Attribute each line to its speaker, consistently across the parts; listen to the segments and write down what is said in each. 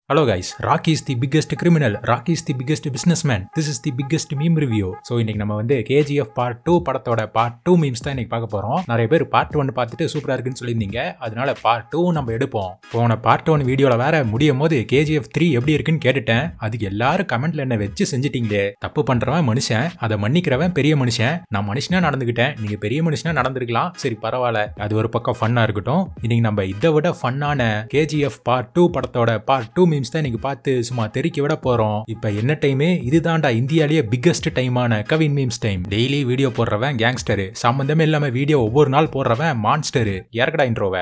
Speaker 1: hello guys Rocky is the biggest criminal Rocky is the biggest business man this is the biggest meme review so இன்னைக்கு நம்ம வந்து KGF part two படத்தோட part two memes தான் இன்னைக்கு பார்க்க போறோம் நிறைய பேர் பார்ட் ஒன் பார்த்துட்டு சூப்பரா இருக்குன்னு சொல்லியிருந்தீங்க அதனால பார்ட் டூ நம்ம எடுப்போம் போன பார்ட் ஒன் வீடியோல வேற முடியும் போது கேஜிஎஃப் த்ரீ எப்படி இருக்குன்னு கேட்டுட்டேன் அதுக்கு எல்லாரும் கமெண்ட்ல என்ன வச்சு செஞ்சிட்டீங்களே தப்பு பண்றவன் மனுஷன் அதை மன்னிக்கிறவன் பெரிய மனுஷன் நான் மனுஷனா நடந்துக்கிட்டேன் நீங்க பெரிய மனுஷனா நடந்திருக்கலாம் சரி பரவாயில்ல அது ஒரு பக்கம் ஃபன்னா இருக்கட்டும் இன்னைக்கு நம்ம இதை விட ஃபன்னான கேஜிஎஃப் பார்ட் டூ படத்தோட பார்ட் டூ மீம்ஸ் தான் இன்னைக்கு பார்த்து சும்மா தெறிக்க விட போறோம் இப்போ என்ன டைமு இதுதான்டா இந்தியாலேயே பிக்கஸ்ட் டைமான Kavin memes time daily video போடுறவன் கேங்ஸ்டரு சம்பந்தமே இல்லாம வீடியோ ஒவ்வொரு நாள் போடுறவன் மான்ஸ்டரு இறக்கடா இன்ட்ரோவை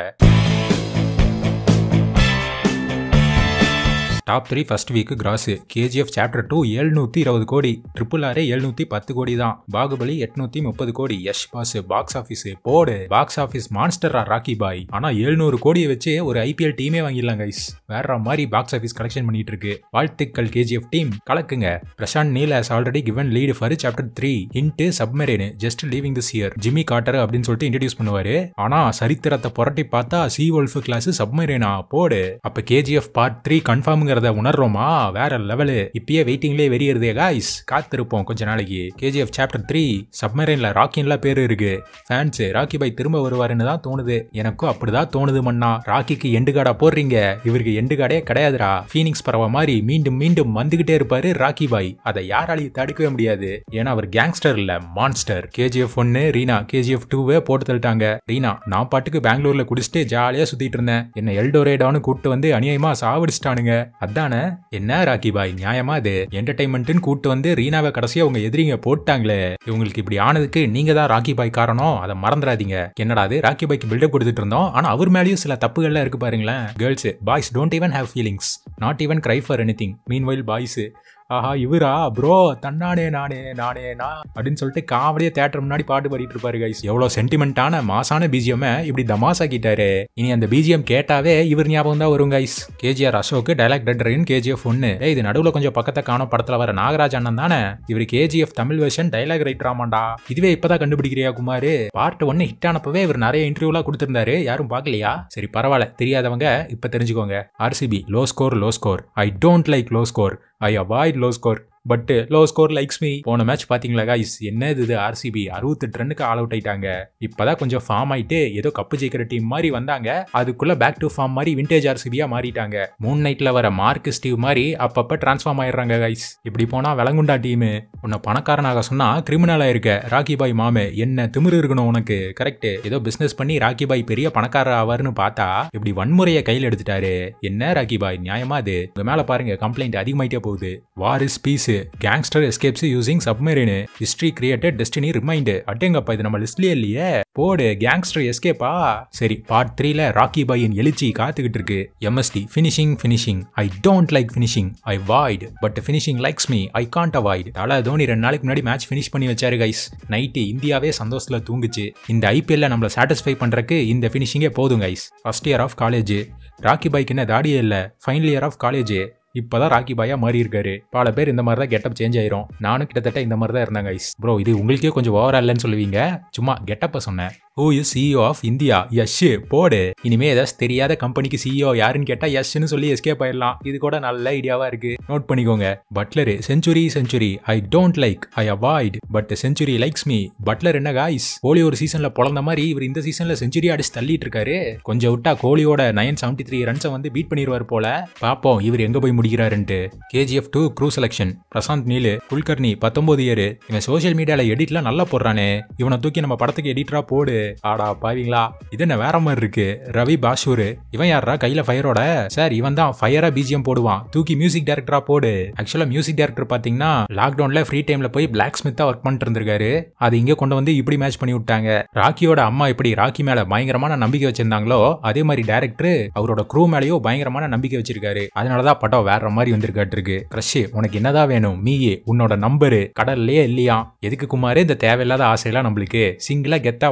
Speaker 1: top three first week gross KGF chapter two எழுநூத்தி இருபது கோடி ட்ரிபிள் ஆரே எழுநூத்தி பத்து கோடி தான் பாகுபலி எட்நூத்தி முப்பது crore Yash boss box office போடு பாக்ஸ் ஆஃபீஸ் மான்ஸ்டரா ராக்கி பாய் ஆனா எழுநூறு கோடியை வச்சு ஒரு ஐபிஎல் டீமே வாங்கிடலாம் கைஸ் வேற மாதிரி பாக்ஸ் ஆஃபீஸ் கலெக்ஷன் பண்ணிட்டு இருக்கு வாழ்த்துக்கள் கேஜிஎஃப் டீம் கலக்குங்க Prashanth Neel has already given lead for chapter three hint submarine just leaving this year Jimmy Carter அப்படின்னு சொல்லிட்டு இன்ட்ரடியூஸ் பண்ணுவாரு ஆனா சரித்திரத்தை புரட்டி பார்த்தா சி ஒல்ஃப் கிளாஸ் சப்மரீனா போடு அப்ப கேஜிஎஃப் பார்ட் த்ரீ கன்ஃபார்ம்ங்கிறத உணர்றோமா வேற லெவலு இப்பயே வெயிட்டிங்லேயே வெறியறதே காய்ஸ் காத்திருப்போம் கொஞ்ச நாளைக்கு கேஜிஎஃப் சாப்டர் த்ரீ சப்மரீன்ல ராக்கின்லாம் பேரு இருக்கு ஃபேன்ஸ் ராக்கி பாய் திரும்ப வருவாருன்னு தான் தோணுது எனக்கும் அப்படிதான் தோணுது மண்ணா ராக்கிக்கு எண்டு கார்டா போடுறீங்க இவருக்கு எண்டு கார்டே கிடையாதுடா ஃபீனிக்ஸ் பறவை மாதிரி மீண்டும் மீண்டும் வந்துகிட்டே இருப்பாரு ராக்கி பாய் அதை யாராலையும் தடுக்கவே முடியாது ஏன்னா அவர் கேங்ஸ்டர் இல்ல மான்ஸ்டர் கேஜிஎஃப் ஒன்னு ரீனா கேஜிஎஃப் டூவே போட்டு தள்ளிட்டாங்க ரீனா நான் பாட்டுக்கு பெங்களூர்ல குடிச்சிட்டு ஜாலியா சுத்திட்டு இருந்தேன் என்ன எல்டோரேடான்னு கூப்பிட்டு வந்து அநியாயமா சாவடிச்சிட்டானுங்க அதானே என்ன ராக்கி பாய் நியாயமா இது என்டர்டைன்மெண்ட்னு கூட்டு வந்து ரீனாவை கடைசியா உங்க எதிரிங்க போட்டாங்களே இவங்களுக்கு இப்படி ஆனதுக்கு நீங்க தான் ராக்கி பாய் காரணம் அதை மறந்துடாதீங்க என்னடா அது ராக்கி பாய்க்கு பில்டப் கொடுத்துட்டு இருந்தோம் ஆனா அவர் மேலேயும் சில தப்புகள்லாம் இருக்கு பாருங்களேன் girls boys don't even have feelings not even cry for anything meanwhile boys ஆஹா இவரா ப்ரோ தன்னானே நானே நானே நான் அப்படின்னு சொல்லிட்டு காமெடியா தேட்டர் முன்னாடி பாட்டு பாடிட்டு இருப்பாரு கைஸ் எவ்வளவு சென்டிமெண்டான மாசான பிஜிஎம் இப்படி தமாசாக்கிட்டாரு இனி அந்த பிஜிஎம் கேட்டாவே இவர் ஞாபகம் தான் வரும் கைஸ் கேஜிஆர் அசோக் டைலாக் டெட்ரின் கேஜிஎஃப் ஒன்னு ஏய் இது நடுவில் கொஞ்சம் பக்கத்தை காணும் படத்துல வர நாகராஜ் அண்ணன் தானே இவர் KGF Tamil version dialogue writer ஆமாண்டா இதுவே இப்பதான் கண்டுபிடிக்கிறியா குமார் பார்ட் ஒன்னு ஹிட் ஆனப்பவே இவர் நிறைய இன்டர்வியூலாம் கொடுத்திருந்தாரு யாரும் பார்க்கலையா சரி பரவாயில்ல தெரியாதவங்க இப்ப தெரிஞ்சுக்கோங்க RCB low score low score I don't like low score I avoid low score but low score likes me போன மேட்ச் பாத்தீங்களா guys என்ன இது ஆர்சிபி அறுபத்தெட்டு ரன்னுக்கு ஆல் அவுட் ஆயிட்டாங்க இப்பதான் கொஞ்சம் ஃபார்ம் ஆயிட்டு ஏதோ கப்பு ஜெயிக்கிற டீம் மாதிரி வந்தாங்க அதுக்குள்ள பேக் டு ஃபார்ம் மாதிரி விண்டேஜ் ஆர்சிபியா மாறிட்டாங்க மூன் நைட்ல வர மார்க் ஸ்டீவ் மாதிரி அப்பப்ப டிரான்ஸ்ஃபார்ம் ஆயிடுறாங்க கைஸ் இப்படி போனா விளங்குண்டா டீம் உன்னை பணக்காரனாக சொன்னா கிரிமினலா இருக்க ராக்கி பாய் மாமே என்ன திமிரு இருக்கணும் உனக்கு கரெக்ட் ஏதோ பிசினஸ் பண்ணி ராக்கி பாய் பெரிய பணக்காரர் ஆவார்னு பார்த்தா இப்படி வன்முறையை கையில் எடுத்துட்டாரு என்ன ராக்கி பாய் நியாயமா அது உங்க மேல பாருங்க கம்ப்ளைண்ட் அதிகமாயிட்டே போகுது war is peace gangster escapes using submarine history created destiny remind அட்டேங்கப்பா இது நம்ம லிஸ்ட்லயே இல்லையே போடு கேங்ஸ்டர் எஸ்கேப்பா சரி பார்ட் த்ரீல ராக்கி பாயின் எழுச்சி காத்துக்கிட்டு இருக்கு MSD finishing finishing I don't like finishing I void but finishing likes me I can't avoid தலை தோனி ரெண்டு நாளைக்கு முன்னாடி மேட்ச் ஃபினிஷ் பண்ணி வச்சாரு கைஸ் நைட்டு இந்தியாவே சந்தோஷத்துல தூங்குச்சு இந்த ஐபிஎல்ல நம்மள சாட்டிஸ்ஃபை பண்றதுக்கு இந்த ஃபினிஷிங்கே போதும் guys first year of college Rocky பாய்க்கு என்ன தாடியே இல்லை ஃபைனல் இயர் ஆஃப் காலேஜ் இப்பதான் ராக்கி பாயா மாறி இருக்காரு பல பேர் இந்த மாதிரி தான் கெட்டப் சேஞ்ச் ஆயிரும் நானும் கிட்டத்தட்ட இந்த மாதிரி தான் இருந்தேன் கைஸ் ப்ரோ இது உங்களுக்கே கொஞ்சம் ஓவரா இல்லைன்னு சொல்லுவீங்க சும்மா கெட்டப்ப சொன்னேன் who is CEO of India Yash போடு இனிமே ஏதாச்சும் தெரியாத கம்பெனிக்கு சிஇஓ யாருன்னு கேட்டா யஷ்னு சொல்லி எஸ்கேப் ஆயிடலாம் இது கூட நல்ல ஐடியாவா இருக்கு நோட் பண்ணிக்கோங்க Buttler century century I don't like I avoid but century likes me Buttler என்ன காய்ஸ் கோலி ஒரு சீசன்ல பிறந்த மாதிரி இவர் இந்த சீசன்ல செஞ்சுரி அடிச்சு தள்ளிட்டு இருக்காரு கொஞ்சம் விட்டா கோலியோட நைன் செவன்டி த்ரீ ரன்ஸை வந்து பீட் பண்ணிடுவார் போல பாப்போம் இவர் எங்க போய் முடிக்கிறாருன்ட்டு KGF two crew selection Prashanth Neel Kulkarni பத்தொன்பது இயர் இவன் சோஷியல் மீடியால எடிட்லாம் நல்லா போடுறானே இவனை தூக்கி நம்ம படத்துக்கு எடிட்டரா போடு ஆடா பாவீங்களா இது என்ன வேற மாதிரி இருக்கு ரவி பாஷூர் இவன் யாரா கையில ஃபயரோட சார் இவன் தான் ஃபயரா பிஜிஎம் போடுவான் தூக்கி மியூசிக் டைரக்டரா போடு ஆக்சுவலா மியூசிக் டைரக்டர் பாத்தீங்கன்னா லாக்டவுன்ல ஃப்ரீ டைம்ல போய் பிளாக் ஸ்மித்தா ஒர்க் பண்ணிட்டு இருந்திருக்காரு அது இங்க கொண்டு வந்து இப்படி மேட்ச் பண்ணி விட்டாங்க ராக்கியோட அம்மா எப்படி ராக்கி மேல பயங்கரமான நம்பிக்கை வச்சிருந்தாங்களோ அதே மாதிரி டேரக்டர் அவரோட க்ரூ மேலேயும் பயங்கரமான நம்பிக்கை வச்சிருக்காரு அதனாலதான் படம் வேற மாதிரி வந்திருக்காட்டு இருக்கு கிரஷ் உனக்கு என்னதான் வேணும் மீயே உன்னோட நம்பரு கடல்லையே இல்லையா எதுக்கு குமாரு இந்த தேவையில்லாத ஆசையெல்லாம் நம்மளுக்கு சிங்கிளா கெத்தா வாழ்ந்துட்டு போவா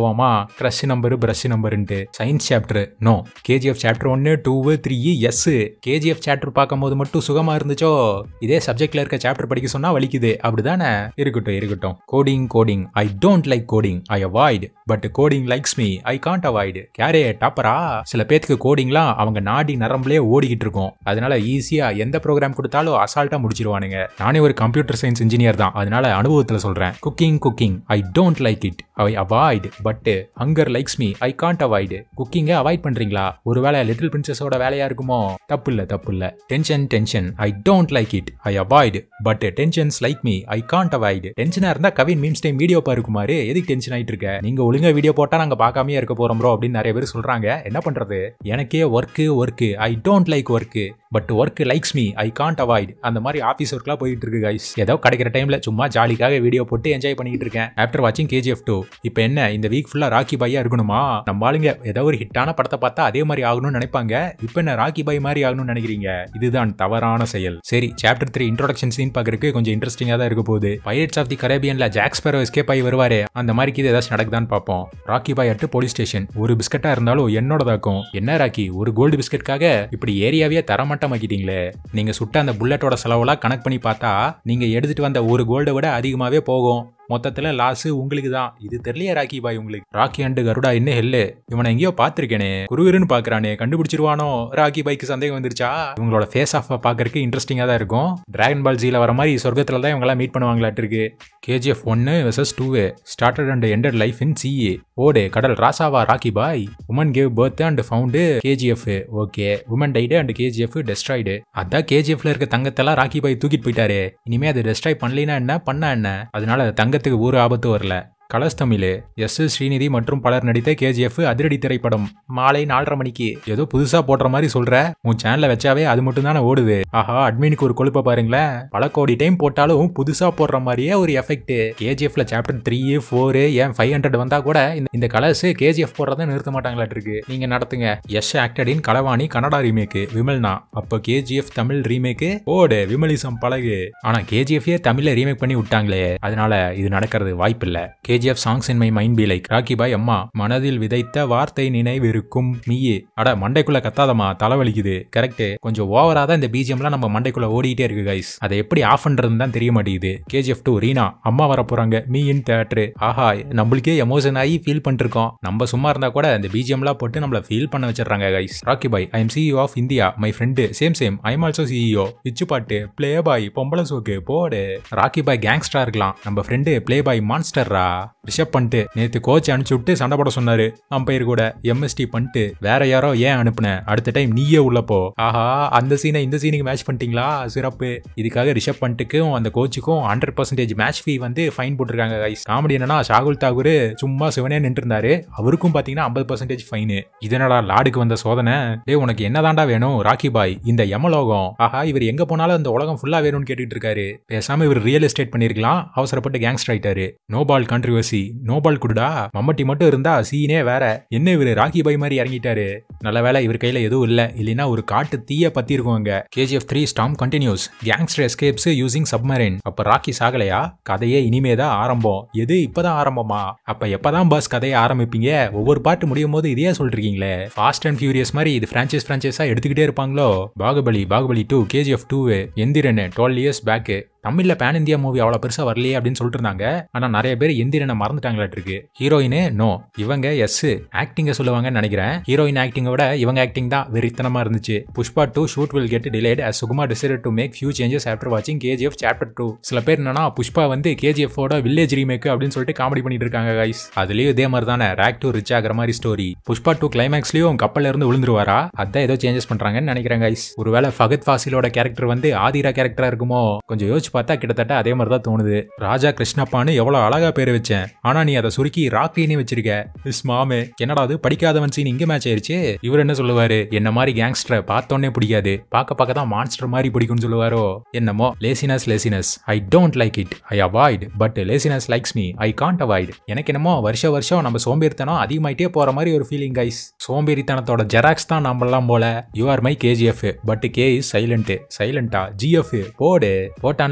Speaker 1: போவோமா க்ரஷ் நம்பரு பிரஷ் நம்பருன்ட்டு science chapter no KGF chapter ஒன்று two three yes KGF chapter பார்க்கும்போது மட்டும் சுகமா இருந்துச்சோ இதே சப்ஜெக்ட்ல இருக்க சாப்டர் படிக்க சொன்னா வலிக்குது அப்படிதானே இருக்கட்டும் இருக்கட்டும் coding coding I don't like coding I avoid but coding likes me I can't avoid கேரே டாப்பரா சில பேத்துக்கு கோடிங்லாம் அவங்க நாடி நரம்புலயே ஓடிக்கிட்டு இருக்கும் அதனால ஈஸியா எந்த ப்ரோக்ராம் கொடுத்தாலும் அசால்ட்டா முடிச்சிருவானுங்க நானே ஒரு கம்ப்யூட்டர் சயின்ஸ் இன்ஜினியர் தான் அதனால அனுபவத்துல சொல்றேன் cooking cooking I don't like it I avoid but hunger likes me I can't avoid குக்கிங்கை அவாய்ட் பண்றீங்களா ஒருவேளை லிட்டில் பிரின்சஸோட வேலையா இருக்குமோ தப்பு இல்ல தப்பு இல்ல tension tension I don't like it I avoid but tensions like me I can't avoid டென்ஷனா இருந்தா கவின் மீம்ஸ் டைம் வீடியோ பாருக்குமாரு எதுக்கு டென்ஷன் ஆயிட்டு இருக்க நீங்க ஒழுங்கா வீடியோ போட்டா நாங்க பார்க்காமயே இருக்க போறோம் ப்ரோ அப்படின்னு நிறைய பேர் சொல்றாங்க என்ன பண்றது எனக்கே work work I don't like work but work likes me I can't avoid அந்த மாதிரி ஆஃபீஸ் ஒர்க்லாம் போயிட்டு இருக்கு கைஸ் ஏதோ கிடைக்கிற டைம்ல சும்மா ஜாலிக்காக வீடியோ போட்டு என்ஜாய் பண்ணிட்டு இருக்கேன் ஆஃப்டர் வாட்சிங் கேஜிஎஃப் டூ இப்போ என்ன இந்த வீக் ஃபுல்லா ராக்கி பாயா இருக்கணுமா நம்ம ஆளுங்க ஏதோ ஒரு ஹிட்டான படத்தை பார்த்தா அதே மாதிரி ஆகணும்னு நினைப்பாங்க இப்போ என்ன ராக்கி பாய் மாதிரி ஆகணும்னு நினைக்கிறீங்க இதுதான் தவறான செயல் சரி சாப்டர் த்ரீ இன்ட்ரோடக்ஷன் சீன் பார்க்கறதுக்கு கொஞ்சம் இன்ட்ரெஸ்டிங்காக தான் இருக்க போகுது பைரட்ஸ் ஆஃப் தி கரேபியன்ல ஜாக்ஸ்பரோ எஸ்கேப் ஆகி வருவாரு அந்த மாதிரி இது ஏதாச்சும் நடக்குதான்னு பார்ப்போம் Rocky bhai at police station ஒரு பிஸ்கட்டா இருந்தாலும் என்னோடதாக்கும் என்ன ராக்கி ஒரு கோல்டு பிஸ்கட்காக இப்படி ஏரியாவே தரமட்டமாக்கிட்டீங்களே நீங்க சுட்ட அந்த புல்லட்டோட செலவெல்லாம் கணக்கு பண்ணி பார்த்தா நீங்க எடுத்துட்டு வந்த ஒரு கோல்டை விட அதிகமாவே போகும் மொத்தத்துல லாஸ் உங்களுக்கு தான் இது தெரியலையா ராக்கி பாய் உங்களுக்கு ராக்கி அண்டு கருடா என்ன ஹெல்லு இவனை எங்கேயோ பார்த்திருக்கேனே குருகுருன்னு பாக்குறானே கண்டுபிடிச்சிருவானோ ராக்கி பாய்க்கு சந்தேகம் வந்துருச்சா இவங்களோட ஃபேஸ் ஆஃப் பார்க்கறதுக்கு இன்ட்ரெஸ்டிங்கா தான் இருக்கும் டிராகன் பால் ஜீல வர மாதிரி சொர்க்கத்துல தான் இவங்கெல்லாம் மீட் பண்ணுவாங்களாட்டு இருக்கு கேஜிஎஃப் ஒன்னு versus two started and ended life in CA ஓடு கடல் ராசாவா Rocky bhai woman cave birth and found KGF okay woman died and KGF destroyed அதான் கேஜிஎஃப்ல இருக்க தங்கத்தெல்லாம் ராக்கி பாய் தூக்கிட்டு போயிட்டாரு இனிமே அது டெஸ்ட்ராய் பண்ணலைன்னா என்ன பண்ண என்ன அதனால தங்கத்துக்கு ஒரு ஆபத்து வரல கலர்ஸ் தமிழ் எஸ் எஸ் ஸ்ரீநிதி மற்றும் பலர் நடித்த கேஜிஎஃப் அதிரடி திரைப்படம் மாலை நாலரை மணிக்கு ஏதோ புதுசா போடுற மாதிரி சொல்ற உன் சேனல்ல வச்சாவே அது மட்டும் தானே ஓடுது ஆஹா அட்மினுக்கு ஒரு கொழுப்ப பாருங்களேன் பல கோடி டைம் போட்டாலும் புதுசா போடுற மாதிரியே ஒரு எஃபெக்ட் கேஜிஎஃப்ல சாப்டர் த்ரீ ஃபோர் ஏன் ஃபைவ் ஹண்ட்ரட் வந்தா கூட இந்த- இந்த கலர்ஸ் கேஜிஎஃப் போடுறத நிறுத்த மாட்டாங்களாட்டு இருக்கு நீங்க நடத்துங்க எஸ் ஆக்டடின் களவாணி கனடா ரீமேக்கு விமல்னா அப்போ கேஜிஎஃப் தமிழ் ரீமேக்கு ஓடு விமலிசம் பழகு ஆனா கேஜிஎஃப்ஏ தமிழ்ல ரீமேக் பண்ணி விட்டாங்களே அதனால இது நடக்கிறது வாய்ப்பில்ல KGF songs in my mind be like Rocky bhai அம்மா மனதில் விதைத்த வார்த்தை நினைவிருக்கும் மீயே அட மண்டைக்குள்ள கத்தாதம்மா தலைவலிக்குது கரெக்ட் கொஞ்சம் ஓவரா தான் இந்த பிஜிஎம்லாம் நம்ம மண்டைக்குள்ள ஓடிட்டே இருக்கு கைஸ் அதை எப்படி ஆஃப் பண்றதுன்னு தான் தெரிய மாட்டேங்குது கேஜிஎஃப் டூ ரீனா அம்மா வர போறாங்க மீ இன் தேட்டரு ஆஹா நம்மளுக்கே எமோஷன் ஆகி ஃபீல் பண்ணிருக்கோம் நம்ம சும்மா இருந்தா கூட இந்த பிஜிஎம்லாம் போட்டு நம்மள ஃபீல் பண்ண வச்சிடுறாங்க guys Rocky bhai I am CEO of India my friend same same I am also CEO பிச்சு பாட்டு பிளே பாய் பொம்பளை சோக்கு போடு ராக்கி பாய் கேங்ஸ்டரா இருக்கலாம் நம்ம ஃப்ரெண்டு பிளே பாய் மான்ஸ்டர்ரா ரிஷப் பண்ணிட்டு நேத்து கோச் அனுப்பிச்சு விட்டு சண்டை போட சொன்னாரு அம்பையர் கூட எம்எஸ்டி பண்ணிட்டு வேற யாரோ ஏன் அனுப்புன அடுத்த டைம் நீயே உள்ள போ ஆஹா அந்த சீனை இந்த சீனுக்கு மேட்ச் பண்ணிட்டீங்களா சிறப்பு இதுக்காக ரிஷப் பண்ணிட்டுக்கும் அந்த கோச்சுக்கும் ஹண்ட்ரட் பர்சன்டேஜ் மேட்ச் ஃபீ வந்து ஃபைன் போட்டிருக்காங்க கைஸ் காமெடி என்னன்னா ஷாகுல் தாகூர் சும்மா சிவனே நின்று இருந்தாரு அவருக்கும் பாத்தீங்கன்னா ஐம்பது பர்சன்டேஜ் ஃபைனு இதனடா லாடுக்கு வந்த சோதனை டேய் உனக்கு என்னதாண்டா வேணும் ராக்கி பாய் இந்த யமலோகம் ஆஹா இவர் எங்க போனாலும் இந்த உலகம் ஃபுல்லா வேணும்னு கேட்டுட்டு இருக்காரு பேசாம இவர் ரியல் எஸ்டேட் பண்ணிருக்கலாம் அவசரப்பட்டு கேங்ஸ்டர் ஆயிட்டாரு நோபால் கான்ட்ரிவர்சி நோபால் குடுடா மம்மட்டி மட்டும் இருந்தா சீனே வேற என்ன இவரு ராக்கி பாய் மாதிரி இறங்கிட்டாரு நல்ல வேளை இவர் கையில எதுவும் இல்ல இல்லைன்னா ஒரு காட்டு தீய பத்தி இருக்குவாங்க KGF three storm continues gangster escapes using submarine அப்ப ராக்கி சாகலையா கதையே இனிமே தான் ஆரம்பம் எது இப்பதான் ஆரம்பமா அப்ப எப்பதான் பாஸ் கதையை ஆரம்பிப்பீங்க ஒவ்வொரு பாட்டு முடியும் போது இதையே சொல்றீங்களே ஃபாஸ்ட் அண்ட் ஃபியூரியஸ் மாதிரி இது பிரான்ச்சைஸ் பிரான்ச்சைஸா எடுத்துக்கிட்டே இருப்பாங்களோ Baahubali Baahubali two KGF two Enthiran twelve years back தமிழ்ல பேன் இந்தியா மூவி அவ்வளவு பெருசா வரலையே அப்படின்னு சொல்லிட்டு இருந்தாங்க ஆனா நிறைய பேர் எந்திரனை மறந்துட்டாங்களாட்டு இருக்கு ஹீரோயின் நோ இவங்க எஸ் ஆக்டிங்க சொல்லுவாங்கன்னு நினைக்கிறேன் ஹீரோயின் ஆக்டிங்கை விட இவங்க ஆக்டிங் தான் வெறித்தனமா இருந்துச்சு Pushpa two shoot will get delayed as Sukumar decided to make few changes after வாட்சிங் கேஜிஎஃப் சாப்டர் டூ சில பேர் என்னன்னா புஷ்பா வந்து கேஜிஎஃப் ஓட வில்லேஜ் ரீமேக் அப்படின்னு சொல்லிட்டு காமெடி பண்ணிட்டு இருக்காங்க கைஸ் அதுலயும் இதே மாதிரி தானே ரேக் டு ரிச் ஆகிற மாதிரி ஸ்டோரி புஷ்பா டூ கிளைமேக்ஸ்லயும் கப்பல்ல இருந்து விழுந்துருவாரா அதான் ஏதோ சேஞ்சஸ் பண்றாங்கன்னு நினைக்கிறேன் கைஸ் ஒருவேளை ஃபகத் ஃபாசிலோட கேரக்டர் வந்து ஆதிரா கேரக்டரா இருக்குமோ கொஞ்சம் யோசிச்சு பார்த்தா கிட்டத்தட்ட அதே மாதிரி தான் தோணுது ராஜா கிருஷ்ணப்பான்னு எவ்வளவு அழகா பேர் வச்சேன் ஆனா நீ அதை சுருக்கி ராக்கின்னு வச்சிருக்க இஸ் மாமே என்னடா அது படிக்காதவன் சீன் இங்க மேட்ச் ஆயிருச்சு இவர் என்ன சொல்லுவாரு என்ன மாதிரி கேங்ஸ்டரை பார்த்தோன்னே பிடிக்காது பார்க்க பார்க்க தான் மான்ஸ்டர் மாதிரி பிடிக்கும்னு சொல்லுவாரோ என்னமோ laziness laziness I don't like it I avoid but laziness likes me I can't avoid எனக்கு என்னமோ வருஷ வருஷம் நம்ம சோம்பேறித்தனம் அதிகமாயிட்டே போற மாதிரி ஒரு ஃபீலிங் கைஸ் சோம்பேறித்தனத்தோட ஜெராக்ஸ் தான் நம்மளாம் போல you are my KGF but K is silent சைலண்டா ஜிஎஃப் போடு போட்டான்ல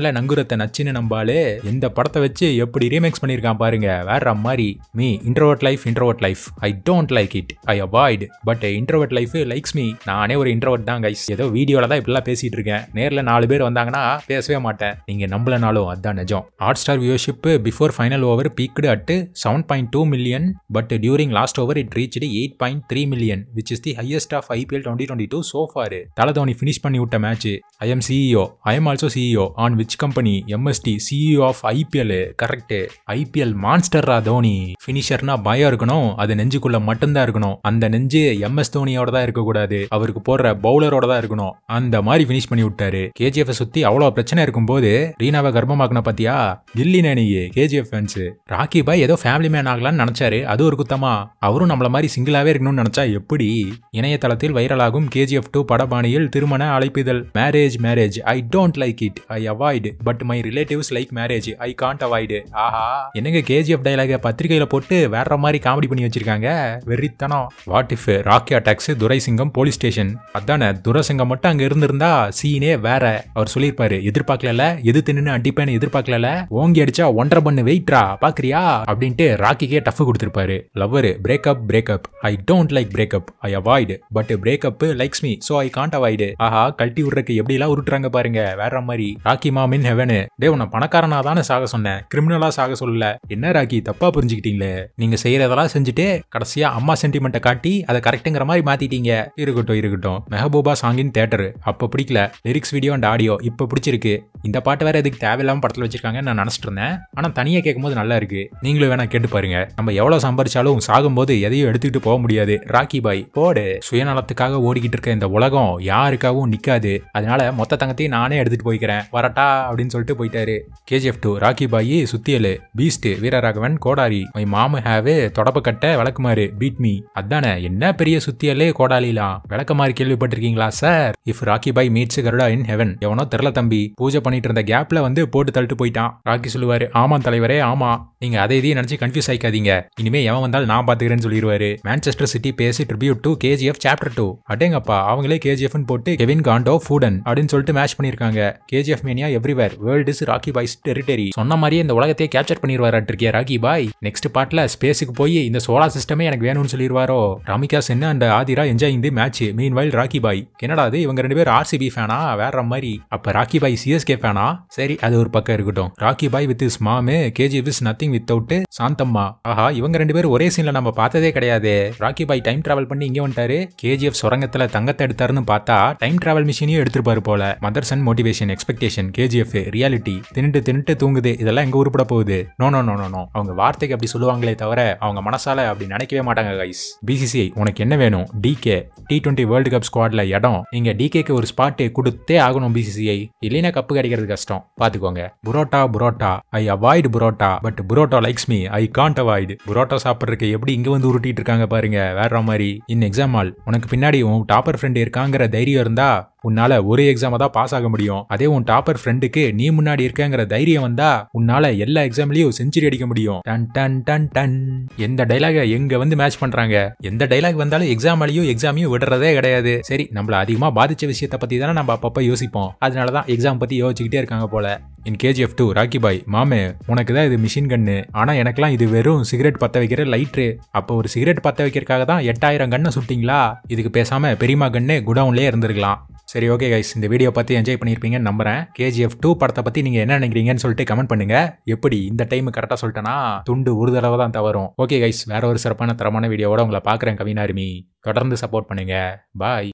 Speaker 1: நல்ல நங்குரத்தை நச்சுன்னு நம்பாலு இந்த படத்தை வச்சு எப்படி ரீமேக்ஸ் பண்ணியிருக்கான் பாருங்க வேற மாதிரி me introvert life introvert life I don't like it I avoid but introvert life likes me நானே ஒரு இன்ட்ரோவர்ட் தான் கைஸ் ஏதோ வீடியோல தான் இப்படிலாம் பேசிட்டு இருக்கேன் நேர்ல நாலு பேர் வந்தாங்கன்னா பேசவே மாட்டேன் நீங்க நம்பலனாலும் அதான் நிஜம் Hotstar viewership before final over peaked at seven point two million but during last over it reach eight point three million which is the highest of IPL twenty twenty two so far தலை Dhoni finish பண்ணி விட்ட match I am CEO I am also CEO on which company MSD CEO of IPL correct IPL மான்ஸ்டர்ரா தோனி ஃபினிஷர்னா பயம் இருக்கணும் அது நெஞ்சுக்குள்ள மட்டும்தான் இருக்கணும் அந்த நெஞ்சு எம்எஸ் தோனியோட தான் இருக்கக்கூடாது அவருக்கு போடுற பவுலரோட தான் இருக்கணும் அந்த மாதிரி ஃபினிஷ் பண்ணி விட்டாரு கேஜிஎஃப் சுத்தி அவ்வளோ பிரச்சனை இருக்கும்போது ரீனாவை கர்ப்பமாக்குன பாத்தியா கில்லி நேனியே கேஜிஎஃப் ஃபேன்ஸ் ராக்கி பாய் ஏதோ ஃபேமிலி மேன் ஆகலாம்னு நினைச்சாரு அது ஒரு குத்தமா அவரும் நம்மள மாதிரி சிங்கிளாவே இருக்கணும்னு நினைச்சா எப்படி இணையதளத்தில் வைரலாகும் கேஜிஎஃப் டூ படபாணியில் திருமண அழைப்பிதழ் marriage marriage I don't like it I avoid but my relatives like marriage I can't avoid ஆஹா என்னங்க கேஜிஎஃப் டைலாக பத்திரிகையில போட்டு வேற மாதிரி காமெடி பண்ணி வச்சிருக்காங்க வெறித்தனம் what if Rocky attacks Duraisingam police station அதானே துரைசிங்கம் மட்டும் அங்க இருந்திருந்தா சீனே வேற அவர் சொல்லியிருப்பாரு எதிர்பார்க்கல எது தின்னு அடிப்பேன்னு எதிர்பார்க்கல ஓங்கி அடிச்சா ஒன்றரை பண்ணு வெயிட்ரா பாக்குறியா அப்படின்ட்டு ராக்கிக்கே டஃப் கொடுத்திருப்பாரு lover breakup breakup I don't like breakup I avoid but breakup likes me so I can't avoid ஆஹா கழட்டி விடுறதுக்கு எப்படி எல்லாம் உருட்டுறாங்க பாருங்க வேற மாதிரி ராக்கி மா மின் ஹெவனு டே உன்னை பணக்காரனா தானே சாக சொன்னேன் கிரிமினலா சாக சொல்லல என்ன ராக்கி தப்பா புரிஞ்சுக்கிட்டீங்களே நீங்க செய்யறதெல்லாம் செஞ்சுட்டு கடைசியா அம்மா சென்டிமெண்ட்டை காட்டி அதை கரெக்ட்டுங்கிற மாதிரி மாத்திட்டீங்க இருக்கட்டும் இருக்கட்டும் மெஹபூபா சாங்கின் தேட்டர் அப்ப பிடிக்கல லிரிக்ஸ் வீடியோ அண்ட் ஆடியோ இப்ப பிடிச்சிருக்கு இந்த பாட்டு வேற எதுக்கு தேவையில்லாம படத்துல வச்சிருக்காங்கன்னு நான் நினைச்சிட்டு இருந்தேன் ஆனா தனியா கேட்கும்போது நல்லா இருக்கு நீங்களும் வேணா கேட்டு பாருங்க நம்ம எவ்வளவு சம்பாரிச்சாலும் சாகும்போது எதையும் எடுத்துக்கிட்டு போக முடியாது ராக்கி பாய் போடு சுயநலத்துக்காக ஓடிக்கிட்டு இருக்க இந்த உலகம் யாருக்காகவும் நிக்காது அதனால மொத்த தங்கத்தையும் நானே எடுத்துட்டு போய்க்கிறேன் வரட்டா அப்படின்னு சொல்லிட்டு போயிட்டாரு கேஜிஎஃப் டூ ராக்கி பாய் சுத்தியலு பீஸ்ட் வீரராகவன் கோடாரி மை மாமு ஹேவு தொடப்பக்கட்ட விளக்குமாறு பீட் மீ அதானே என்ன பெரிய சுத்தியலே கோடாலிலாம் விளக்கமாறு கேள்விப்பட்டிருக்கீங்களா sir if Rocky bhai meets Garuda in heaven எவனோ தெரில தம்பி பூஜை பண்ணிட்டு இருந்த கேப்ல வந்து போட்டு தள்ளிட்டு போயிட்டான் ராக்கி சொல்லுவாரு ஆமா தலைவரே ஆமா நீங்க அதை இதையும் நினைச்சு கன்ஃபியூஸ் ஆயிக்காதீங்க இனிமே எவன் வந்தாலும் நான் பாத்துக்கிறேன்னு சொல்லிடுவாரு மான்செஸ்டர் சிட்டி பேசி tribute to KGF chapter two அடேங்கப்பா அவங்களே கேஜிஎஃப் போட்டு கெவின் காண்டோ ஃபூடன் அப்படின்னு சொல்லிட்டு மேட்ச் பண்ணிருக்காங்க KGF mania everywhere world is Rocky bhai's territory சொன்ன மாதிரியே இந்த உலகத்தையே கேப்சர் பண்ணிடுவாராட்டு இருக்கியா ராக்கி பாய் நெக்ஸ்ட் பார்ட்ல ஸ்பேஸுக்கு போய் இந்த சோலார் சிஸ்டமே எனக்கு வேணும்னு சொல்லிடுவாரோ ராமிகா சென்னு அண்ட் ஆதிரா என்ஜாய் இந்த மேட்ச் மீன் வைல் ராக்கி பாய் என்னடா அது இவங்க ரெண்டு பேரும் ஆர்சிபி ஃபேனா வேற மாதிரி அப்ப ராக்கி பாய் சிஎஸ்கே ஃபேனா சரி அது ஒரு பக்கம் இருக்கட்டும் ராக்கி பாய் வித் இஸ் மாமு KGF is nothing without Shanthamma ஆஹா இவங்க ரெண்டு பேரும் ஒரே சீன்ல நம்ம பார்த்ததே கிடையாது ராக்கி பாய் டைம் டிராவல் பண்ணி இங்க வந்துட்டாரு கேஜிஎஃப் சுரங்கத்துல தங்கத்தை எடுத்தாருன்னு பார்த்தா டைம் டிராவல் மிஷினையும் எடுத்திருப்பாரு போல mothers and motivation expectation KGF reality தின்னுட்டு தின்னுட்டு தூங்குது இதெல்லாம் எங்க உருப்பட போகுது no no no no no அவங்க வார்த்தைக்கு அப்படி சொல்லுவாங்களே தவிர அவங்க மனசால அப்படி நினைக்கவே மாட்டாங்க கைஸ் பிசிசிஐ உனக்கு என்ன வேணும் DK T twenty world cup ஸ்குவாட்ல இடம் நீங்க டிகேக்கு ஒரு ஸ்பாட் கொடுத்தே ஆகணும் பிசிசிஐ இல்லைன்னா கப்பு கிடைக்கிறது கஷ்டம் பாத்துக்கோங்க parotta parotta I avoid parotta but parotta likes me I can't avoid parotta சாப்பிட்றதுக்கு எப்படி இங்க வந்து உருட்டிட்டு இருக்காங்க பாருங்க வேற மாதிரி இன் எக்ஸாம் ஆல் உனக்கு பின்னாடி உன் டாப்பர் ஃப்ரெண்ட் இருக்காங்கிற தைரியம் இருந்தா உன்னால ஒரு எக்ஸாம தான் பாஸ் ஆக முடியும் அதே உன் டாப்பர் ஃப்ரெண்டுக்கு நீ முன்னாடி இருக்கங்கிற தைரியம் வந்தா உன்னால எல்லா எக்ஸாம்லயும் செஞ்சுரி அடிக்க முடியும் டன் டன் டன் டன் எந்த டைலாக எங்க வந்து மேட்ச் பண்றாங்க எந்த டைலாக் வந்தாலும் எக்ஸாம் எக்ஸாமையும் விடுறதே கிடையாது சரி நம்மள அதிகமா பாதிச்ச விஷயத்த பத்தி தானே நம்ம அப்பப்ப யோசிப்போம் அதனாலதான் எக்ஸாம் பத்தி யோசிச்சுக்கிட்டே இருக்காங்க போல in KGF two Rocky bhai மாமே உனக்கு தான் இது மிஷின் கன்னு ஆனா எனக்கெல்லாம் இது வெறும் சிகரெட் பத்த வைக்கிற லைட்ரு அப்போ ஒரு சிகரெட் பத்த வைக்கிறதுக்காக தான் எட்டாயிரம் கண்ணை சுட்டிங்களா இதுக்கு பேசாம பெரியமா கண்ணு குடவுன்லேயே இருந்திருக்கலாம் சரி ஓகே கைஸ் இந்த வீடியோ பார்த்து என்ஜாய் பண்ணியிருப்பீங்கன்னு நம்புறேன் கேஜிஎஃப் டூ படத்தை பத்தி நீங்க என்ன நினைக்கிறீங்கன்னு சொல்லிட்டு கமெண்ட் பண்ணுங்க எப்படி இந்த டைம் கரெக்டாக சொல்லிட்டேன்னா துண்டு ஒரு தடவை தான் தவறும் ஓகே கைஸ் வேற ஒரு சிறப்பான தரமான வீடியோவோட உங்களை பார்க்குறேன் கவினாருமி தொடர்ந்து சப்போர்ட் பண்ணுங்க பாய்